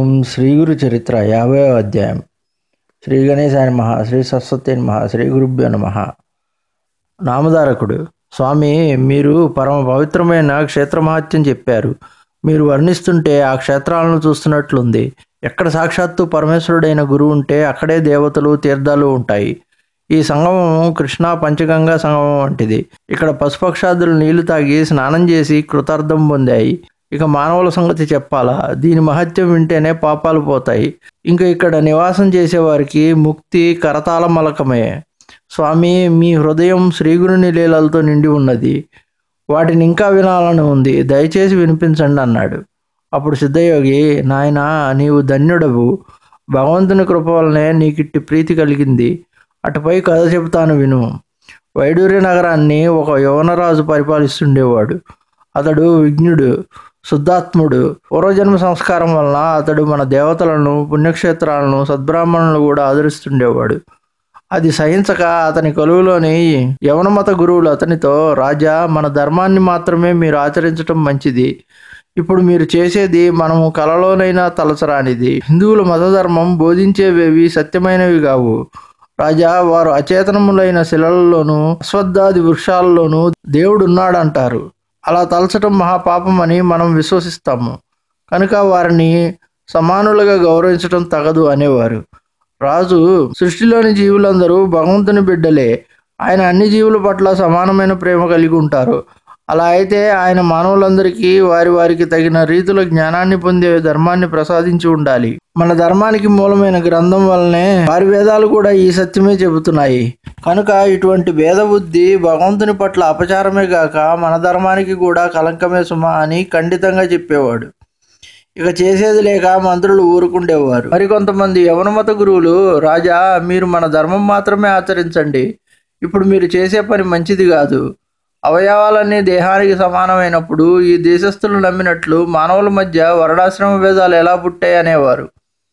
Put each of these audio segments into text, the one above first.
ఓం శ్రీ గురు చరిత్ర యాభై అధ్యాయం శ్రీ గణేశాయ నమ శ్రీ సరస్వతి నమ శ్రీ గురుభ్యో నమ నామధారకుడు స్వామి మీరు పరమ పవిత్రమైన క్షేత్ర మహత్యం చెప్పారు మీరు వర్ణిస్తుంటే ఆ క్షేత్రాలను చూస్తున్నట్లుంది ఎక్కడ సాక్షాత్తు పరమేశ్వరుడైన గురువు ఉంటే అక్కడే దేవతలు తీర్థాలు ఉంటాయి ఈ సంగమం కృష్ణా పంచగంగా సంగమం వంటిది ఇక్కడ పశుపక్షాదులు నీళ్లు తాగి స్నానం చేసి కృతార్థం పొందాయి ఇక మానవుల సంగతి చెప్పాలా దీని మహత్యం వింటేనే పాపాలు పోతాయి ఇంకా ఇక్కడ నివాసం చేసేవారికి ముక్తి కరతాళ మలకమే స్వామి మీ హృదయం శ్రీగురుని లీలలతో నిండి ఉన్నది వాటిని ఇంకా వినాలని ఉంది దయచేసి వినిపించండి అన్నాడు అప్పుడు సిద్ధయోగి నాయన నీవు ధన్యుడవు భగవంతుని కృప వల్లనే నీకిట్టి ప్రీతి కలిగింది అటుపై కథ చెబుతాను విను వైడూర్య నగరాన్ని ఒక యవనరాజు పరిపాలిస్తుండేవాడు అతడు విజ్ఞుడు శుద్ధాత్ముడు పూర్వజన్మ సంస్కారం వలన అతడు మన దేవతలను పుణ్యక్షేత్రాలను సద్బ్రాహ్మణులను కూడా ఆదరిస్తుండేవాడు అది సహించక అతని కొలువులోని యవనమత గురువులు అతనితో రాజా మన ధర్మాన్ని మాత్రమే మీరు ఆచరించటం మంచిది ఇప్పుడు మీరు చేసేది మనము కలలోనైనా తలచరానిది హిందువుల మతధర్మం బోధించేవేవి సత్యమైనవి కావు రాజా వారు అచేతనములైన శిలలలోనూ అశ్వత్థాది వృక్షాలలోనూ దేవుడు ఉన్నాడంటారు అలా తలచటం మహాపాపమని మనం విశ్వసిస్తాము కనుక వారిని సమానులుగా గౌరవించటం తగదు అనేవారు రాజు సృష్టిలోని జీవులందరూ భగవంతుని బిడ్డలే ఆయన అన్ని జీవుల పట్ల సమానమైన ప్రేమ కలిగి ఉంటారు అలా అయితే ఆయన మానవులందరికీ వారి వారికి తగిన రీతిలో జ్ఞానాన్ని పొందే ధర్మాన్ని ప్రసాదించి ఉండాలి మన ధర్మానికి మూలమైన గ్రంథం వల్లనే వారి వేదాలు కూడా ఈ సత్యమే చెబుతున్నాయి కనుక ఇటువంటి భేద బుద్ధి భగవంతుని పట్ల అపచారమే గాక మన ధర్మానికి కూడా కలంకమే సుమా అని ఖండితంగా చెప్పేవాడు ఇక చేసేది లేక మంత్రులు ఊరుకుండేవారు మరికొంతమంది యవనమత గురువులు రాజా మీరు మన ధర్మం మాత్రమే ఆచరించండి ఇప్పుడు మీరు చేసే పని మంచిది కాదు అవయవాలన్నీ దేహానికి సమానమైనప్పుడు ఈ దేశస్థులు నమ్మినట్లు మానవుల మధ్య వర్ణాశ్రమ భేదాలు ఎలా పుట్టాయి అనేవారు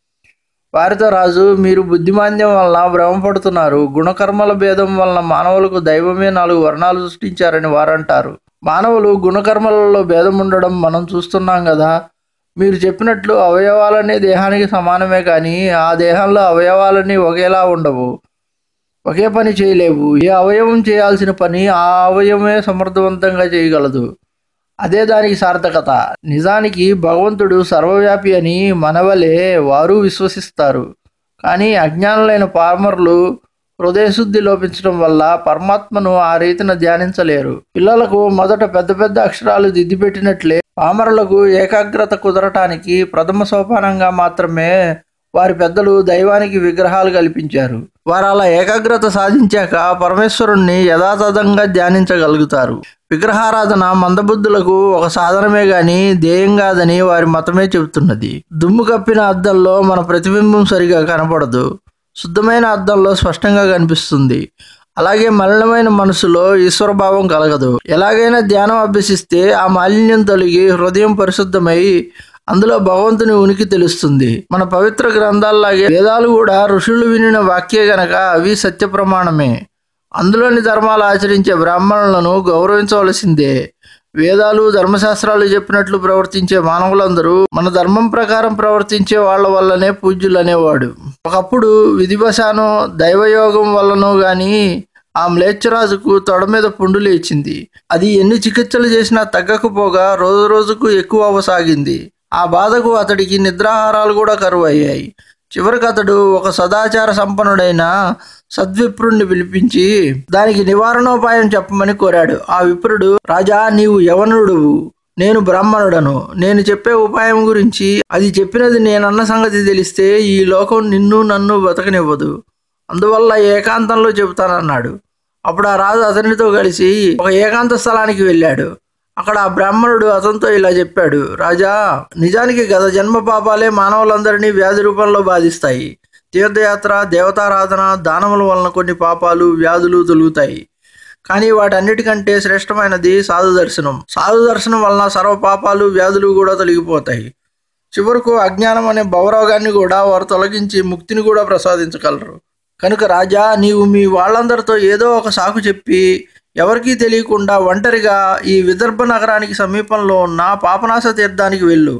వారితో రాజు మీరు బుద్ధిమాంద్యం వలన భ్రమపడుతున్నారు గుణకర్మల భేదం వలన మానవులకు దైవమే నాలుగు వర్ణాలు సృష్టించారని వారంటారు మానవులు గుణకర్మలలో భేదం ఉండడం మనం చూస్తున్నాం కదా మీరు చెప్పినట్లు అవయవాలన్నీ దేహానికి సమానమే కానీ ఆ దేహంలో అవయవాలన్నీ ఒకేలా ఉండవు ఒకే పని చేయలేవు ఏ అవయవం చేయాల్సిన పని ఆ అవయవమే సమర్థవంతంగా చేయగలదు అదే దానికి సార్థకత నిజానికి భగవంతుడు సర్వవ్యాపి అని మనవలే వారు విశ్వసిస్తారు కానీ అజ్ఞానులైన పామరులు హృదయశుద్ధి లోపించడం వల్ల పరమాత్మను ఆ రీతిన ధ్యానించలేరు పిల్లలకు మొదట పెద్ద పెద్ద అక్షరాలు దిద్దిపెట్టినట్లే పామరులకు ఏకాగ్రత కుదరటానికి ప్రథమ సోపానంగా మాత్రమే వారి పెద్దలు దైవానికి విగ్రహాలు కల్పించారు వారు అలా ఏకాగ్రత సాధించాక పరమేశ్వరుణ్ణి యథాతథంగా ధ్యానించగలుగుతారు విగ్రహారాధన మందబుద్ధులకు ఒక సాధనమే గాని ధ్యేయం కాదని వారి మతమే చెబుతున్నది దుమ్ము కప్పిన అద్దంలో మన ప్రతిబింబం సరిగా కనపడదు శుద్ధమైన అద్దంలో స్పష్టంగా కనిపిస్తుంది అలాగే మలినమైన మనసులో ఈశ్వరభావం కలగదు ఎలాగైనా ధ్యానం అభ్యసిస్తే ఆ మాలిన్యం తొలగి హృదయం పరిశుద్ధమై అందులో భగవంతుని ఉనికి తెలుస్తుంది మన పవిత్ర గ్రంథాల్లాగే వేదాలు కూడా ఋషులు వినిన వాక్యే గనక అవి సత్య ప్రమాణమే అందులోని ధర్మాలు ఆచరించే బ్రాహ్మణులను గౌరవించవలసిందే వేదాలు ధర్మశాస్త్రాలు చెప్పినట్లు ప్రవర్తించే మానవులందరూ మన ధర్మం ప్రకారం ప్రవర్తించే వాళ్ళ వల్లనే పూజ్యులు అనేవాడు ఒకప్పుడు విధివశానో దైవయోగం వల్లనో గాని ఆ మ్లేచ్చరాజుకు తొడ మీద పుండు లేచింది అది ఎన్ని చికిత్సలు చేసినా తగ్గకపోగా రోజు రోజుకు ఎక్కువ అవసాగింది ఆ బాధకు అతడికి నిద్రాహారాలు కూడా కరువు అయ్యాయి చివరికి అతడు ఒక సదాచార సంపన్నుడైన సద్విప్రుణ్ణి పిలిపించి దానికి నివారణోపాయం చెప్పమని కోరాడు ఆ విప్రుడు రాజా నీవు యవనుడువు నేను బ్రాహ్మణుడను నేను చెప్పే ఉపాయం గురించి అది చెప్పినది నేనన్న సంగతి తెలిస్తే ఈ లోకం నిన్ను నన్ను బతకనివ్వదు అందువల్ల ఏకాంతంలో చెబుతానన్నాడు అప్పుడు ఆ రాజు అతనితో కలిసి ఒక ఏకాంత స్థలానికి వెళ్ళాడు అక్కడ ఆ బ్రాహ్మణుడు అతనితో ఇలా చెప్పాడు రాజా నిజానికి గత జన్మ పాపాలే మానవులందరినీ వ్యాధి రూపంలో బాధిస్తాయి తీర్థయాత్ర దేవతారాధన దానముల వలన కొన్ని పాపాలు వ్యాధులు తొలుగుతాయి కానీ వాటన్నిటికంటే శ్రేష్టమైనది సాధు దర్శనం సాధు దర్శనం వలన సర్వ పాపాలు వ్యాధులు కూడా తొలగిపోతాయి చివరకు అజ్ఞానం అనే భవరోగాన్ని కూడా వారు తొలగించి ముక్తిని కూడా ప్రసాదించగలరు కనుక రాజా నీవు మీ వాళ్ళందరితో ఏదో ఒక సాకు చెప్పి ఎవరికీ తెలియకుండా ఒంటరిగా ఈ విదర్భ నగరానికి సమీపంలో ఉన్న పాపనాశ తీర్థానికి వెళ్ళు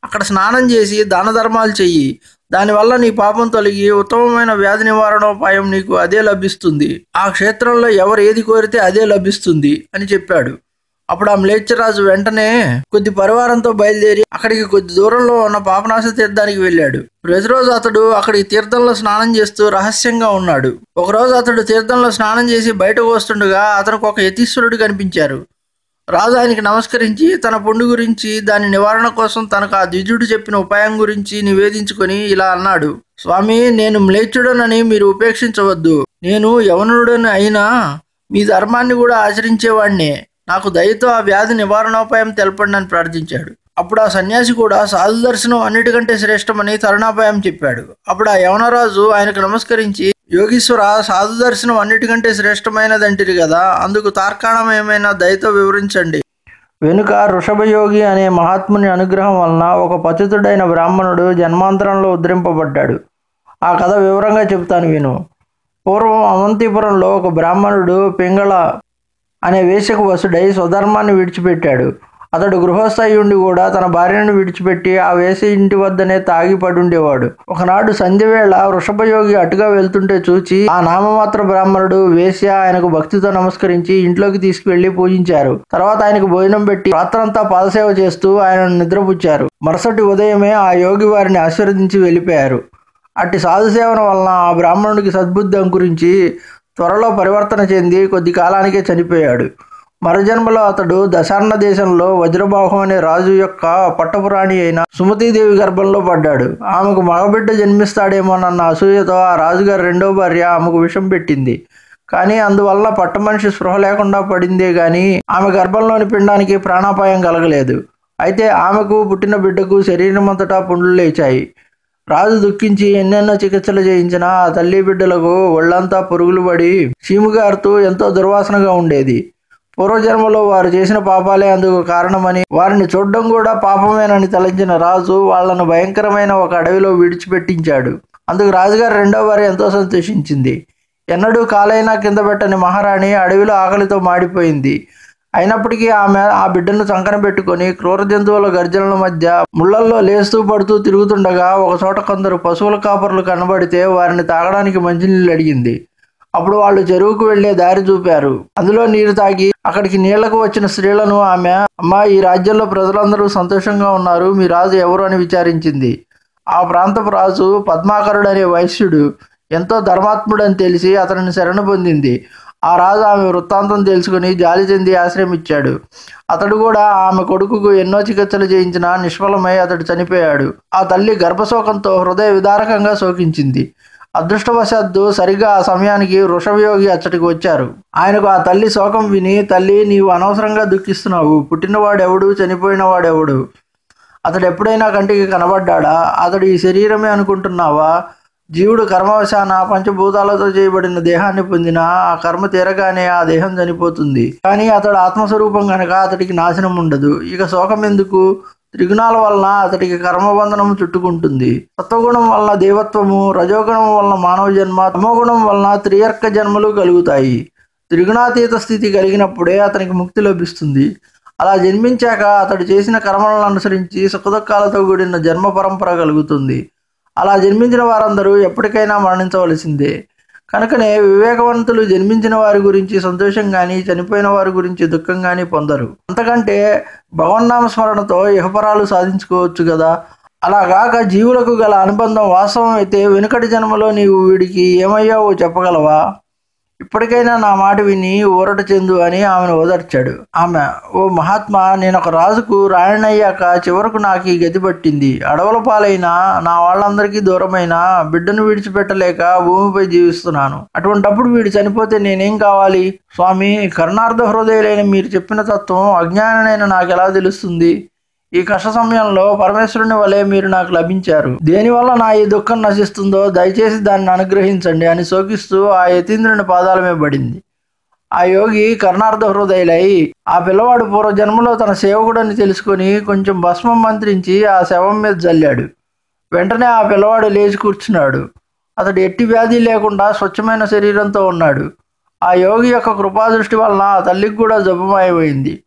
అక్కడ స్నానం చేసి దాన ధర్మాలు చెయ్యి దానివల్ల నీ పాపం తొలగి ఉత్తమమైన వ్యాధి నివారణోపాయం నీకు అదే లభిస్తుంది ఆ క్షేత్రంలో ఎవరు ఏది కోరితే అదే లభిస్తుంది అని చెప్పాడు అప్పుడు ఆ మ్లేచ్చరాజు వెంటనే కొద్ది పరివారంతో బయలుదేరి అక్కడికి కొద్ది దూరంలో ఉన్న పాపనాశ తీర్థానికి వెళ్ళాడు ప్రతిరోజు అతడు అక్కడికి తీర్థంలో స్నానం చేస్తూ రహస్యంగా ఉన్నాడు ఒకరోజు అతడు తీర్థంలో స్నానం చేసి బయటకు వస్తుండగా అతనికి ఒక యతీశ్వరుడు కనిపించారు రాజు ఆయనకి నమస్కరించి తన పుండు గురించి దాని నివారణ కోసం తనకు ఆ ద్విజుడు చెప్పిన ఉపాయం గురించి నివేదించుకొని ఇలా అన్నాడు స్వామి నేను మ్లేచ్చుడనని మీరు ఉపేక్షించవద్దు నేను యవనుడని అయినా మీ ధర్మాన్ని కూడా ఆచరించేవాడినే నాకు దయతో ఆ వ్యాధి నివారణోపాయం తెలపండి అని ప్రార్థించాడు అప్పుడు ఆ సన్యాసి కూడా సాధు దర్శనం అన్నిటికంటే శ్రేష్టమని తరుణోపాయం చెప్పాడు అప్పుడు ఆ యవనరాజు ఆయనకు నమస్కరించి యోగీశ్వర సాధు దర్శనం అన్నిటికంటే శ్రేష్టమైనదంటిరి కదా అందుకు తార్కాణం ఏమైనా దయతో వివరించండి వెనుక ఋషభయోగి అనే మహాత్ముని అనుగ్రహం వలన ఒక పతితుడైన బ్రాహ్మణుడు జన్మాంతరంలో ఉద్ధరింపబడ్డాడు ఆ కథ వివరంగా చెబుతాను విను పూర్వం అవంతిపురంలో ఒక బ్రాహ్మణుడు పింగళ అనే వేషకు వసుడై స్వధర్మాన్ని విడిచిపెట్టాడు అతడు గృహస్థయుండి కూడా తన భార్యను విడిచిపెట్టి ఆ వేసి ఇంటి వద్దనే తాగి పడుండేవాడు ఒకనాడు సంధ్యవేళ వృషభయోగి అటుగా వెళ్తుంటే చూచి ఆ నామమాత్ర బ్రాహ్మణుడు వేశ్య ఆయనకు భక్తితో నమస్కరించి ఇంట్లోకి తీసుకువెళ్లి పూజించారు తర్వాత ఆయనకు భోజనం పెట్టి రాత్రంతా పాదసేవ చేస్తూ ఆయనను నిద్రపుచ్చారు మరుసటి ఉదయమే ఆ యోగి వారిని ఆశీర్వదించి వెళ్ళిపోయారు అట్టి సాధు సేవన వలన ఆ బ్రాహ్మణుడికి సద్బుద్ధి అంకురించి త్వరలో పరివర్తన చెంది కొద్ది కాలానికే చనిపోయాడు మరుజన్మలో అతడు దశార్ణ దేశంలో వజ్రబాహు అనే రాజు యొక్క పట్టపురాణి అయిన సుమతీదేవి గర్భంలో పడ్డాడు ఆమెకు మగబిడ్డ జన్మిస్తాడేమోనన్న అసూయతో ఆ రాజుగారి రెండో భార్య ఆమెకు విషం పెట్టింది కానీ అందువల్ల పట్టమనిషి స్పృహ లేకుండా పడిందే గాని ఆమె గర్భంలోని పిండానికి ప్రాణాపాయం కలగలేదు అయితే ఆమెకు పుట్టిన బిడ్డకు శరీరం అంతటా పుండ్లు లేచాయి రాజు దుఃఖించి ఎన్నెన్నో చికిత్సలు చేయించినా ఆ తల్లి బిడ్డలకు ఒళ్ళంతా పురుగులు పడి చీముగారుతూ ఎంతో దుర్వాసనగా ఉండేది పూర్వజన్మలో వారు చేసిన పాపాలే అందుకు కారణమని వారిని చూడడం కూడా పాపమేనని తలంచిన రాజు వాళ్లను భయంకరమైన ఒక అడవిలో విడిచిపెట్టించాడు అందుకు రాజుగారు రెండో వారు ఎంతో సంతోషించింది ఎన్నడూ కాలైనా కింద పెట్టని మహారాణి అడవిలో ఆకలితో మాడిపోయింది అయినప్పటికీ ఆమె ఆ బిడ్డను చంకన పెట్టుకొని క్రూర జంతువుల గర్జనల మధ్య ముళ్ళల్లో లేస్తూ పడుతూ తిరుగుతుండగా ఒక చోట కొందరు పశువుల కాపరులు కనబడితే వారిని తాగడానికి మంచినీళ్ళు అడిగింది అప్పుడు వాళ్ళు చెరువుకు వెళ్లే దారి చూపారు అందులో నీరు తాగి అక్కడికి నీళ్లకు వచ్చిన స్త్రీలను ఆమె అమ్మా ఈ రాజ్యంలో ప్రజలందరూ సంతోషంగా ఉన్నారు మీ రాజు ఎవరు అని విచారించింది ఆ ప్రాంతపు రాజు పద్మాకరుడు అనే వైశ్యుడు ఎంతో ధర్మాత్ముడని తెలిసి అతనిని శరణ పొందింది ఆ రాజు ఆమె వృత్తాంతం తెలుసుకుని జాలి చెంది ఆశ్రమించాడు అతడు కూడా ఆమె కొడుకుకు ఎన్నో చికిత్సలు చేయించినా నిష్ఫలమై అతడు చనిపోయాడు ఆ తల్లి గర్భశోకంతో హృదయ విదారకంగా శోకించింది అదృష్టవశాత్తు సరిగా ఆ సమయానికి వృషభయోగి అచ్చటికి వచ్చారు ఆయనకు ఆ తల్లి శోకం విని తల్లి నీవు అనవసరంగా దుఃఖిస్తున్నావు పుట్టినవాడెవడు చనిపోయినవాడెవడు అతడు ఎప్పుడైనా కంటికి కనబడ్డాడా అతడు ఈ శరీరమే అనుకుంటున్నావా జీవుడు కర్మవశాన పంచభూతాలతో చేయబడిన దేహాన్ని పొందిన ఆ కర్మ తీరగానే ఆ దేహం చనిపోతుంది కానీ అతడు ఆత్మస్వరూపం కనుక అతడికి నాశనం ఉండదు ఇక శోకం ఎందుకు త్రిగుణాల వలన అతడికి కర్మబంధనం చుట్టుకుంటుంది సత్వగుణం వలన దేవత్వము రజోగుణం వలన మానవ జన్మ తమోగుణం వలన త్రియర్క జన్మలు కలుగుతాయి త్రిగుణాతీత స్థితి కలిగినప్పుడే అతనికి ముక్తి లభిస్తుంది అలా జన్మించాక అతడు చేసిన కర్మలను అనుసరించి సుఖదుఖాలతో కూడిన జన్మ పరంపర కలుగుతుంది అలా జన్మించిన వారందరూ ఎప్పటికైనా మరణించవలసిందే కనుకనే వివేకవంతులు జన్మించిన వారి గురించి సంతోషం కానీ చనిపోయిన వారి గురించి దుఃఖం కానీ పొందరు అంతకంటే భగవన్నామ స్మరణతో ఇహపరాలు సాధించుకోవచ్చు కదా అలాగాక జీవులకు గల అనుబంధం వాస్తవం అయితే వెనుకటి జన్మలో నీవు వీడికి ఏమయ్యావో చెప్పగలవా ఇప్పటికైనా నా మాట విని ఊరట చెందు అని ఆమెను ఓదార్చాడు ఆమె ఓ మహాత్మా నేను ఒక రాజుకు రాయణయ్యాక చివరకు నాకు ఈ గతి పట్టింది అడవుల పాలైన నా వాళ్ళందరికీ దూరమైన బిడ్డను విడిచిపెట్టలేక భూమిపై జీవిస్తున్నాను అటువంటప్పుడు వీడు చనిపోతే నేనేం కావాలి స్వామి కరుణార్థ హృదయులైన మీరు చెప్పిన తత్వం అజ్ఞానైన నాకు ఎలా తెలుస్తుంది ఈ కష్ట సమయంలో పరమేశ్వరుని వలె మీరు నాకు లభించారు దేనివల్ల నా ఈ దుఃఖం నశిస్తుందో దయచేసి దాన్ని అనుగ్రహించండి అని శోకిస్తూ ఆ యతీంద్రుని పాదాల మీద పడింది ఆ యోగి కర్ణార్థ హృదయులై ఆ పిల్లవాడు పూర్వజన్మలో తన సేవకుడని తెలుసుకొని కొంచెం భస్మం మంత్రించి ఆ శవం మీద జల్లాడు వెంటనే ఆ పిల్లవాడు లేచి కూర్చున్నాడు అతడు ఎట్టి వ్యాధి లేకుండా స్వచ్ఛమైన శరీరంతో ఉన్నాడు ఆ యోగి యొక్క కృపాదృష్టి వలన ఆ తల్లికి కూడా జబ్బుమాయమైంది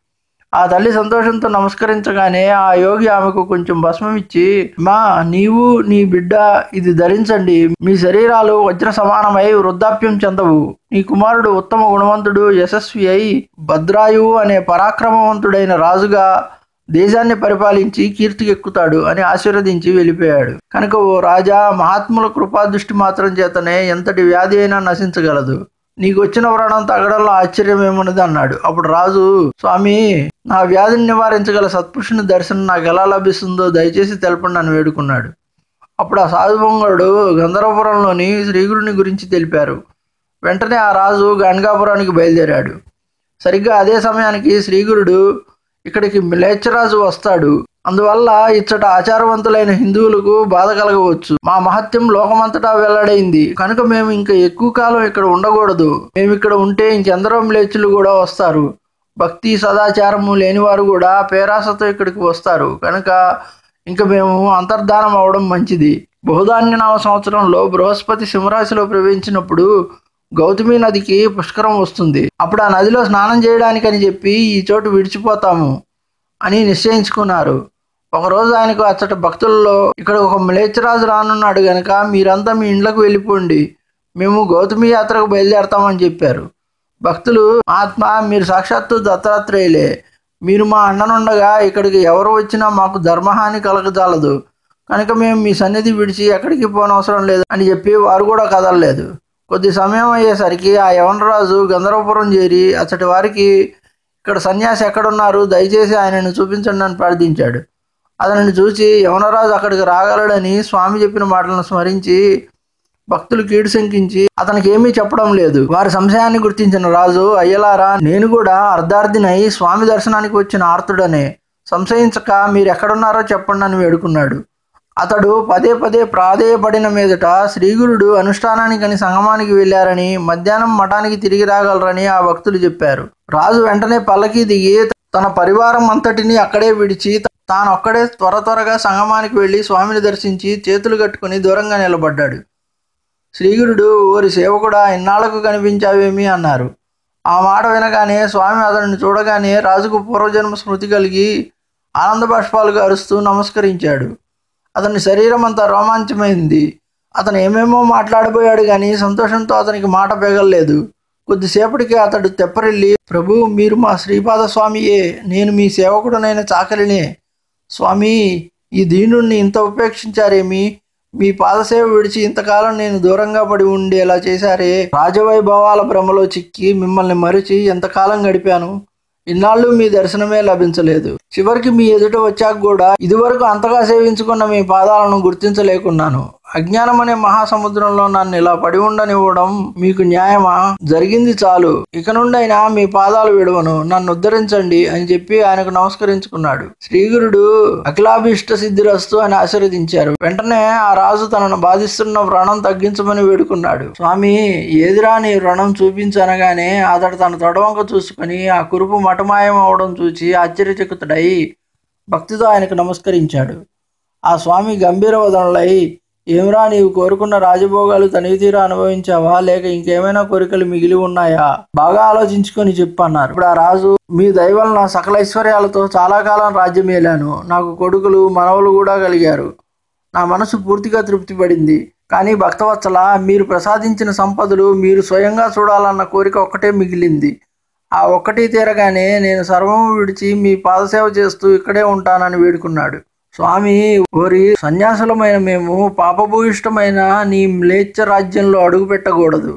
ఆ తల్లి సంతోషంతో నమస్కరించగానే ఆ యోగి ఆమెకు కొంచెం భస్మం ఇచ్చి మా నీవు నీ బిడ్డ ఇది ధరించండి మీ శరీరాలు వజ్ర సమానమై వృద్ధాప్యం చెందవు నీ కుమారుడు ఉత్తమ గుణవంతుడు యశస్వి అయి భద్రాయువు అనే పరాక్రమవంతుడైన రాజుగా దేశాన్ని పరిపాలించి కీర్తికెక్కుతాడు అని ఆశీర్వదించి వెళ్ళిపోయాడు కనుక ఓ రాజా మహాత్ముల కృపాదృష్టి మాత్రం చేతనే ఎంతటి వ్యాధి అయినా నశించగలదు నీకు వచ్చిన వ్రణం తగ్గడంలో ఆశ్చర్యం ఏమున్నది అన్నాడు అప్పుడు రాజు స్వామి నా వ్యాధిని నివారించగల సత్పురుషుని దర్శనం నాకు ఎలా లభిస్తుందో దయచేసి తెలపండి అని వేడుకున్నాడు అప్పుడు ఆ సాధుభంగుడు గంధర్వపురంలోని శ్రీగురుని గురించి తెలిపారు వెంటనే ఆ రాజు గణగాపురానికి బయలుదేరాడు సరిగ్గా అదే సమయానికి శ్రీగురుడు ఇక్కడికి మిలేచ్చరాజు వస్తాడు అందువల్ల ఇచ్చట ఆచారవంతులైన హిందువులకు బాధ కలగవచ్చు మా మహత్యం లోకమంతటా వెల్లడైంది కనుక మేము ఇంకా ఎక్కువ కాలం ఇక్కడ ఉండకూడదు మేము ఇక్కడ ఉంటే ఇంకెందరో మిలేచ్చులు కూడా వస్తారు భక్తి సదాచారము లేనివారు కూడా పేరాసతో ఇక్కడికి వస్తారు కనుక ఇంకా మేము అంతర్ధానం అవడం మంచిది బహుధాన్యనామ సంవత్సరంలో బృహస్పతి సింహరాశిలో ప్రవేశించినప్పుడు గౌతమి నదికి పుష్కరం వస్తుంది అప్పుడు ఆ నదిలో స్నానం చేయడానికని చెప్పి ఈ చోటు విడిచిపోతాము అని నిశ్చయించుకున్నారు ఒకరోజు ఆయనకు అచ్చట భక్తుల్లో ఇక్కడ ఒక మిలేచ్చరాజు రానున్నాడు గనక మీరంతా మీ ఇండ్లకు వెళ్ళిపోండి మేము గౌతమి యాత్రకు బయలుదేరతామని చెప్పారు భక్తులు ఆత్మ మీరు సాక్షాత్తు దత్తాత్రేయులే మీరు మా అన్ననుండగా ఇక్కడికి ఎవరు వచ్చినా మాకు ధర్మహాని కలగజాలదు కనుక మేము మీ సన్నిధి విడిచి ఎక్కడికి పోనవసరం లేదు అని చెప్పి వారు కూడా కదలలేదు కొద్ది సమయం అయ్యేసరికి ఆ యవనరాజు గంధర్వపురం చేరి అచ్చటి వారికి ఇక్కడ సన్యాసి ఎక్కడున్నారు దయచేసి ఆయనను చూపించండి అని ప్రార్థించాడు అతనిని చూసి యవనరాజు అక్కడికి రాగలడని స్వామి చెప్పిన మాటలను స్మరించి భక్తులు కీడు శంకించి అతనికి ఏమీ చెప్పడం లేదు వారి సంశయాన్ని గుర్తించిన రాజు అయ్యలారా నేను కూడా అర్ధార్థినై స్వామి దర్శనానికి వచ్చిన ఆర్తుడనే సంశయించక మీరు ఎక్కడున్నారో చెప్పండి అని వేడుకున్నాడు అతడు పదే పదే ప్రాధేయపడిన మీదట శ్రీగురుడు అనుష్ఠానానికని సంగమానికి వెళ్ళారని మధ్యాహ్నం మఠానికి తిరిగి రాగలరని ఆ భక్తులు చెప్పారు రాజు వెంటనే పల్లకి దిగి తన పరివారం అంతటిని అక్కడే విడిచి తాను ఒక్కడే త్వర త్వరగా సంగమానికి వెళ్ళి స్వామిని దర్శించి చేతులు కట్టుకుని దూరంగా నిలబడ్డాడు శ్రీగురుడు ఓరి సేవకుడా ఇన్నాళ్లకు కనిపించావేమి అన్నారు ఆ మాట వినగానే స్వామి అతనిని చూడగానే రాజుకు పూర్వజన్మ స్మృతి కలిగి ఆనంద బాష్పాలుగా అరుస్తూ నమస్కరించాడు అతని శరీరం అంతా రోమాంచమైంది అతను ఏమేమో మాట్లాడబోయాడు కానీ సంతోషంతో అతనికి మాట పెగలలేదు కొద్దిసేపటికి అతడు తెప్పరిల్లి ప్రభు మీరు మా శ్రీపాద స్వామియే నేను మీ సేవకుడునైన చాకలినే స్వామి ఈ దీనుణ్ణి ఇంత ఉపేక్షించారేమి మీ పాదసేవ విడిచి ఇంతకాలం నేను దూరంగా పడి ఉండేలా చేశారే రాజవైభవాల భ్రమలో చిక్కి మిమ్మల్ని మరిచి ఎంతకాలం గడిపాను ఇన్నాళ్ళు మీ దర్శనమే లభించలేదు చివరికి మీ ఎదుట వచ్చాక కూడా ఇదివరకు అంతగా సేవించుకున్న మీ పాదాలను గుర్తించలేకున్నాను అజ్ఞానం అనే మహాసముద్రంలో నన్ను ఇలా పడి ఉండనివ్వడం మీకు న్యాయమా జరిగింది చాలు ఇక నుండైనా మీ పాదాలు విడవను నన్ను ఉద్ధరించండి అని చెప్పి ఆయనకు నమస్కరించుకున్నాడు శ్రీగురుడు అఖిలాభిష్ట సిద్ధిరస్తు అని ఆశీర్వదించారు వెంటనే ఆ రాజు తనను బాధిస్తున్న వ్రణం తగ్గించమని వేడుకున్నాడు స్వామి ఏదిరా నీ వ్రణం చూపించనగానే అతడు తన తొడవంక చూసుకొని ఆ కురుపు మటమాయం అవడం చూచి ఆశ్చర్యచకితుడై భక్తితో ఆయనకు నమస్కరించాడు ఆ స్వామి గంభీర వదనలై ఏమిరా నీవు కోరుకున్న రాజభోగాలు తనివి తీరా అనుభవించావా లేక ఇంకేమైనా కోరికలు మిగిలి ఉన్నాయా బాగా ఆలోచించుకొని చెప్పు అన్నారు ఇప్పుడు ఆ రాజు మీ దయవలన సకల ఐశ్వర్యాలతో చాలా కాలం రాజ్యం ఏలాను నాకు కొడుకులు మనవలు కూడా కలిగారు నా మనసు పూర్తిగా తృప్తి పడింది కానీ భక్తవత్సల మీరు ప్రసాదించిన సంపదలు మీరు స్వయంగా చూడాలన్న కోరిక ఒక్కటే మిగిలింది ఆ ఒక్కటి తీరగానే నేను సర్వము విడిచి మీ పాదసేవ చేస్తూ ఇక్కడే ఉంటానని వేడుకున్నాడు స్వామి ఓరి సన్యాసులమైన మేము పాపభూయిష్టమైన నీ మ్లేచ్ఛ రాజ్యంలో అడుగు పెట్టకూడదు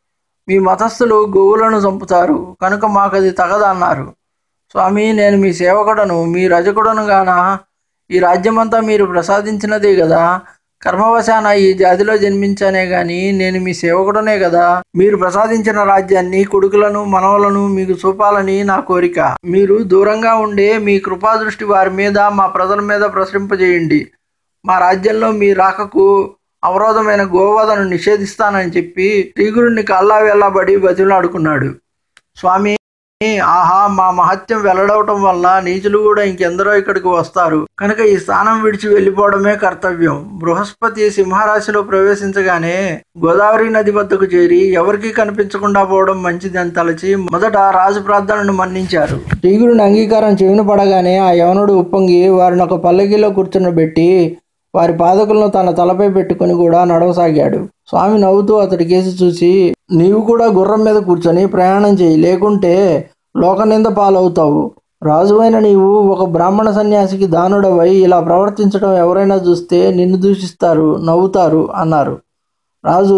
మీ మతస్థులు గోవులను చంపుతారు కనుక మాకు అది తగదన్నారు స్వామి నేను మీ సేవకుడను మీ రజకుడను గాన ఈ రాజ్యమంతా మీరు ప్రసాదించినదే కదా కర్మవశాన ఈ జాతిలో జన్మించానే గాని నేను మీ సేవకుడనే కదా మీరు ప్రసాదించిన రాజ్యాన్ని కొడుకులను మనవలను మీకు చూపాలని నా కోరిక మీరు దూరంగా ఉండే మీ కృపాదృష్టి వారి మీద మా ప్రజల మీద ప్రసరింపజేయండి మా రాజ్యంలో మీ రాకకు అవరోధమైన గోవధను నిషేధిస్తానని చెప్పి శ్రీగురుణ్ణి కల్లా వెళ్ళబడి బతిలాడుకున్నాడు స్వామి ఆహా మా మహత్యం వెల్లడవటం వల్ల నీచులు కూడా ఇంకెందరో ఇక్కడికి వస్తారు కనుక ఈ స్థానం విడిచి వెళ్ళిపోవడమే కర్తవ్యం బృహస్పతి సింహరాశిలో ప్రవేశించగానే గోదావరి నది వద్దకు చేరి ఎవరికీ కనిపించకుండా పోవడం మంచిదని తలచి మొదట రాజు ప్రార్థనను మన్నించారు శ్రీగురుని అంగీకారం చెవిన పడగానే ఆ యవనుడు ఉప్పొంగి వారిని ఒక పల్లకిలో కూర్చున్నబెట్టి వారి పాదకులను తన తలపై పెట్టుకుని కూడా నడవసాగాడు స్వామి నవ్వుతూ అతడి కేసి చూసి నీవు కూడా గుర్రం మీద కూర్చొని ప్రయాణం చేయి లేకుంటే లోకనింద పాలవుతావు రాజువైన నీవు ఒక బ్రాహ్మణ సన్యాసికి దానుడవై ఇలా ప్రవర్తించడం ఎవరైనా చూస్తే నిన్ను దూషిస్తారు నవ్వుతారు అన్నారు రాజు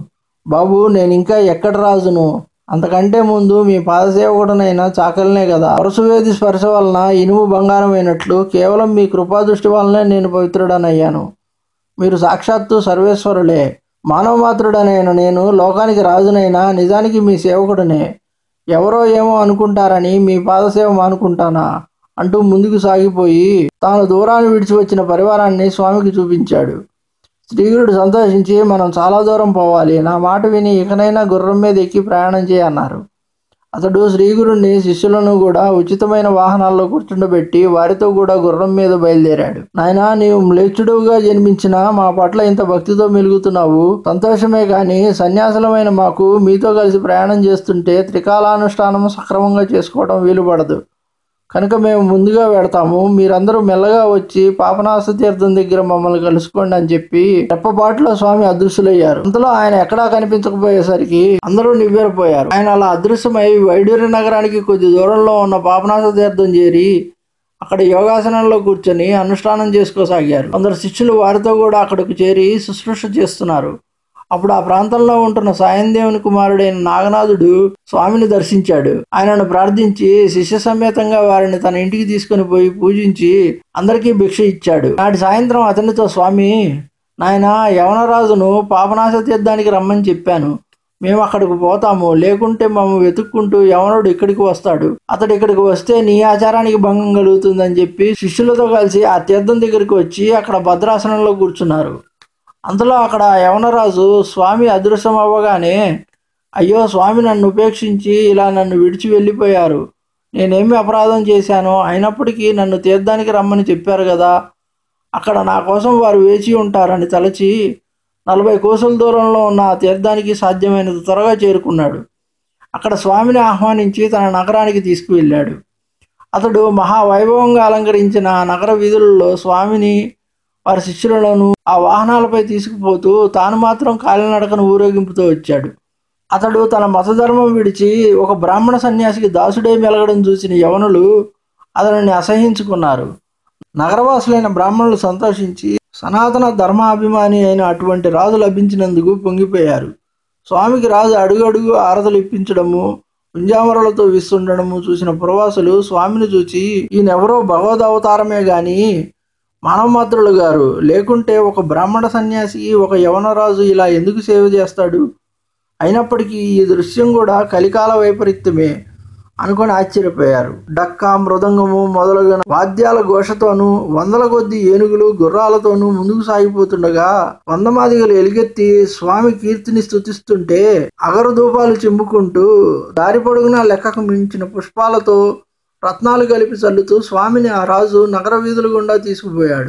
బాబు నేను ఇంకా ఎక్కడ రాజును అంతకంటే ముందు మీ పాదసేవకుడనైన చాకలనే కదా పరశువేది స్పర్శ వలన ఇనుము బంగారమైనట్లు కేవలం మీ కృపాదృష్టి వలనే నేను పవిత్రుడనయ్యాను మీరు సాక్షాత్తు సర్వేశ్వరులే మానవ మాత్రుడనైన నేను లోకానికి రాజునైనా నిజానికి మీ సేవకుడనే ఎవరో ఏమో అనుకుంటారని మీ పాదసేవ మానుకుంటానా అంటూ ముందుకు సాగిపోయి తాను దూరాన్ని విడిచి వచ్చిన పరివారాన్ని స్వామికి చూపించాడు శ్రీగురుడు సంతోషించి మనం చాలా దూరం పోవాలి నా మాట విని ఇకనైనా గుర్రం మీద ఎక్కి ప్రయాణం చేయన్నారు అతడు శ్రీగురుణ్ణి శిష్యులను కూడా ఉచితమైన వాహనాల్లో కూర్చుండబెట్టి వారితో కూడా గుర్రం మీద బయలుదేరాడు నాయనా నీవు మ్లేచ్చుడుగా జన్మించిన మా పట్ల ఇంత భక్తితో మెలుగుతున్నావు సంతోషమే కానీ సన్యాసులమైన మాకు మీతో కలిసి ప్రయాణం చేస్తుంటే త్రికాలానుష్ఠానం సక్రమంగా చేసుకోవడం వీలుపడదు కనుక మేము ముందుగా వెడతాము మీరందరూ మెల్లగా వచ్చి పాపనాశ తీర్థం దగ్గర మమ్మల్ని కలుసుకోండి అని చెప్పి రెప్పపాటులో స్వామి అదృశ్యులయ్యారు అంతలో ఆయన ఎక్కడా కనిపించకపోయేసరికి అందరూ నివ్వెరపోయారు ఆయన అలా అదృశ్యమై వైడూర్య నగరానికి కొద్ది దూరంలో ఉన్న పాపనాశ తీర్థం చేరి అక్కడ యోగాసనంలో కూర్చొని అనుష్ఠానం చేసుకోసాగారు కొందరు శిష్యులు వారితో కూడా అక్కడికి చేరి శుశ్రూష చేస్తున్నారు అప్పుడు ఆ ప్రాంతంలో ఉంటున్న సాయందేవుని కుమారుడైన నాగనాథుడు స్వామిని దర్శించాడు ఆయనను ప్రార్థించి శిష్య సమేతంగా వారిని తన ఇంటికి తీసుకుని పోయి పూజించి అందరికీ భిక్ష ఇచ్చాడు నాటి సాయంత్రం అతనితో స్వామి నాయన యవనరాజును పాపనాశ తీర్థానికి రమ్మని చెప్పాను మేము అక్కడికి పోతాము లేకుంటే మమ్మ వెతుక్కుంటూ యవనుడు ఇక్కడికి వస్తాడు అతడు ఇక్కడికి వస్తే నీ ఆచారానికి భంగం కలుగుతుందని చెప్పి శిష్యులతో కలిసి ఆ తీర్థం దగ్గరికి వచ్చి అక్కడ భద్రాసనంలో కూర్చున్నారు అంతలో అక్కడ యవనరాజు స్వామి అదృశ్యం అవ్వగానే అయ్యో స్వామి నన్ను ఉపేక్షించి ఇలా నన్ను విడిచి వెళ్ళిపోయారు నేనేమి అపరాధం చేశాను అయినప్పటికీ నన్ను తీర్థానికి రమ్మని చెప్పారు కదా అక్కడ నా కోసం వారు వేచి ఉంటారని తలచి నలభై కోసల దూరంలో ఉన్న ఆ తీర్థానికి సాధ్యమైనంత త్వరగా చేరుకున్నాడు అక్కడ స్వామిని ఆహ్వానించి తన నగరానికి తీసుకువెళ్ళాడు అతడు మహావైభవంగా అలంకరించిన ఆ నగర వీధులలో స్వామిని వారి శిష్యులను ఆ వాహనాలపై తీసుకుపోతూ తాను మాత్రం కాలినడకను ఊరేగింపుతో వచ్చాడు అతడు తన మతధర్మం విడిచి ఒక బ్రాహ్మణ సన్యాసికి దాసుడే మెలగడం చూసిన యవనులు అతనిని అసహించుకున్నారు నగరవాసులైన బ్రాహ్మణులు సంతోషించి సనాతన ధర్మాభిమాని అయిన అటువంటి రాజు లభించినందుకు పొంగిపోయారు స్వామికి రాజు అడుగడుగు ఆరతలు ఇప్పించడము పింజామరలతో విస్తుండడము చూసిన పురవాసులు స్వామిని చూచి ఈయనెవరో భగవద్ అవతారమే గాని మానవమాత్రులు గారు లేకుంటే ఒక బ్రాహ్మణ సన్యాసికి ఒక యవనరాజు ఇలా ఎందుకు సేవ చేస్తాడు అయినప్పటికీ ఈ దృశ్యం కూడా కలికాల వైపరీత్యమే అనుకొని ఆశ్చర్యపోయారు డక్క మృదంగము మొదలగున వాద్యాల ఘోషతోనూ వందల కొద్ది ఏనుగులు గుర్రాలతోనూ ముందుకు సాగిపోతుండగా వందమాదిగలు ఎలుగెత్తి స్వామి కీర్తిని స్తుతిస్తుంటే అగరు ధూపాలు చిమ్ముకుంటూ దారి పొడుగునా లెక్కకు మించిన పుష్పాలతో రత్నాలు కలిపి చల్లుతూ స్వామిని ఆ రాజు నగర వీధుల గుండా తీసుకుపోయాడు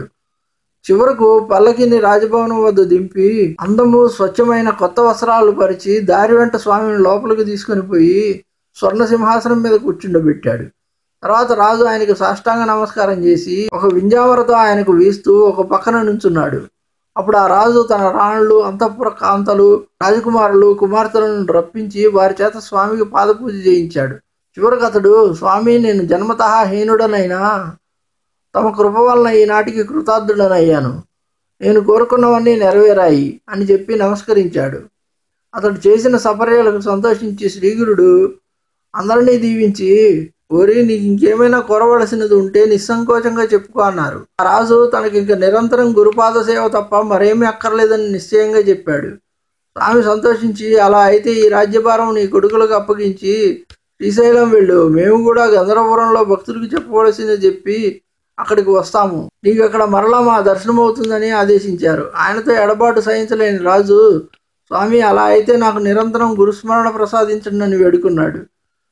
చివరకు పల్లకిని రాజభవనం వద్ద దింపి అందము స్వచ్ఛమైన కొత్త వస్త్రాలు పరిచి దారి వెంట స్వామిని లోపలికి తీసుకొని పోయి స్వర్ణ సింహాసనం మీద కూర్చుండబెట్టాడు తర్వాత రాజు ఆయనకు సాష్టాంగ నమస్కారం చేసి ఒక వింజామరతో ఆయనకు వీస్తూ ఒక పక్కన నుంచున్నాడు అప్పుడు ఆ రాజు తన రాణులు అంతఃపుర కాంతలు రాజకుమారులు కుమార్తెలను రప్పించి వారి చేత స్వామికి పాదపూజ చేయించాడు చివరికి అతడు స్వామి నేను జన్మతః హీనుడనైనా తమ కృప వలన ఈనాటికి కృతార్థుడనయ్యాను నేను కోరుకున్నవన్నీ నెరవేరాయి అని చెప్పి నమస్కరించాడు అతడు చేసిన సపర్యలకు సంతోషించి శ్రీగురుడు అందరినీ దీవించి ఓరి నీకు ఇంకేమైనా కోరవలసినది ఉంటే నిస్సంకోచంగా చెప్పుకో అన్నారు ఆ రాజు తనకి ఇంక నిరంతరం గురుపాద సేవ తప్ప మరేమీ అక్కర్లేదని నిశ్చయంగా చెప్పాడు స్వామి సంతోషించి అలా అయితే ఈ రాజ్యభారం నీ కొడుకులకు అప్పగించి శ్రీశైలం వెళ్ళు మేము కూడా గంధర్వపురంలో భక్తులకు చెప్పవలసింది చెప్పి అక్కడికి వస్తాము నీకు అక్కడ మరలా మా దర్శనం అవుతుందని ఆదేశించారు ఆయనతో ఎడబాటు సహించలేని రాజు స్వామి అలా అయితే నాకు నిరంతరం గురుస్మరణ ప్రసాదించండి అని వేడుకున్నాడు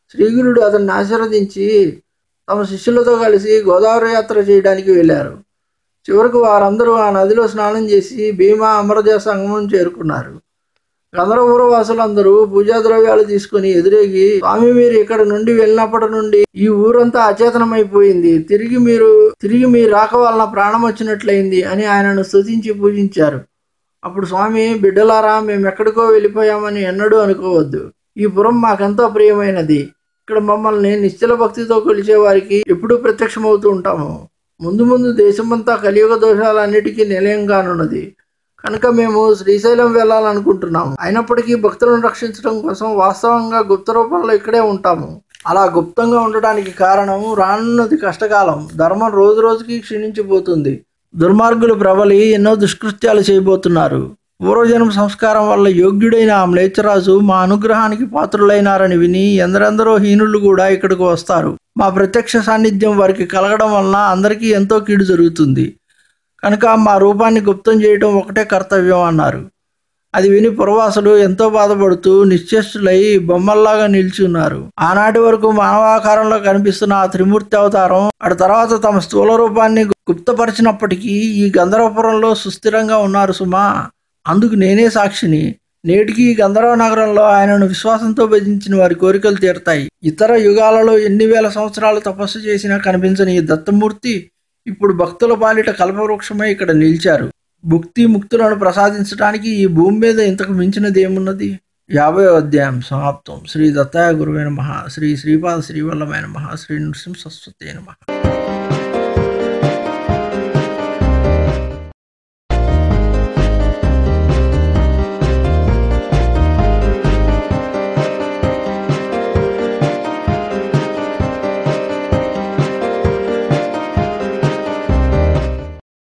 శ్రీగురుడు అతన్ని ఆశీర్వదించి తమ శిష్యులతో కలిసి గోదావరి యాత్ర చేయడానికి వెళ్ళారు చివరకు వారందరూ ఆ నదిలో స్నానం చేసి భీమా అమరజ సంగమం చేరుకున్నారు గంధర్వపుర వాసులందరూ పూజా ద్రవ్యాలు తీసుకుని ఎదురేగి స్వామి మీరు ఇక్కడ నుండి వెళ్ళినప్పటి నుండి ఈ ఊరంతా అచేతనమైపోయింది తిరిగి మీరు తిరిగి మీ రాక వలన ప్రాణం వచ్చినట్లయింది అని ఆయనను స్తుతించి పూజించారు అప్పుడు స్వామి బిడ్డలారా మేము ఎక్కడికో వెళ్ళిపోయామని ఎన్నడూ అనుకోవద్దు ఈ పురం మాకెంతో ప్రియమైనది ఇక్కడ మమ్మల్ని నిశ్చల భక్తితో కొలిచే వారికి ఎప్పుడూ ప్రత్యక్షమవుతూ ఉంటాము ముందు ముందు దేశమంతా కలియుగ దోషాలన్నిటికీ నిలయంగానున్నది కనుక మేము శ్రీశైలం వెళ్ళాలనుకుంటున్నాము అయినప్పటికీ భక్తులను రక్షించడం కోసం వాస్తవంగా గుప్త రూపంలో ఇక్కడే ఉంటాము అలా గుప్తంగా ఉండడానికి కారణం రానున్నది కష్టకాలం ధర్మం రోజు రోజుకి క్షీణించిపోతుంది దుర్మార్గులు ప్రబలి ఎన్నో దుష్కృత్యాలు చేయబోతున్నారు పూర్వజన్మ సంస్కారం వల్ల యోగ్యుడైన ఆ మ్లేచ్చరాజు మా అనుగ్రహానికి పాత్రులైనారని విని ఎందరెందరో హీనులు కూడా ఇక్కడికి వస్తారు మా ప్రత్యక్ష సాన్నిధ్యం వారికి కలగడం వలన అందరికీ ఎంతో కీడు జరుగుతుంది కనుక మా రూపాన్ని గుప్తం చేయడం ఒకటే కర్తవ్యం అన్నారు అది విని పురవాసులు ఎంతో బాధపడుతూ నిశ్చేష్టులై బొమ్మల్లాగా నిల్చున్నారు ఆనాటి వరకు మానవాకారంలో కనిపిస్తున్న ఆ త్రిమూర్తి అవతారం అటు తర్వాత తమ స్థూల రూపాన్ని గుప్తపరిచినప్పటికీ ఈ గంధర్వపురంలో సుస్థిరంగా ఉన్నారు సుమా అందుకు నేనే సాక్షిని నేటికి ఈ గంధర్వ నగరంలో ఆయనను విశ్వాసంతో భజించిన వారి కోరికలు తీరతాయి ఇతర యుగాలలో ఎన్ని వేల సంవత్సరాలు తపస్సు చేసినా కనిపించని ఈ దత్తమూర్తి ఇప్పుడు భక్తుల పాలిట కల్పవృక్షమై ఇక్కడ నిలిచారు భుక్తి ముక్తులను ప్రసాదించడానికి ఈ భూమి మీద ఇంతకు మించినది ఏమున్నది యాభై అధ్యాయం సమాప్తం శ్రీ దత్తాయ గురువైన మహా శ్రీ శ్రీపాద శ్రీవల్లమైన మహా శ్రీ నృసింహ సరస్వతి నమః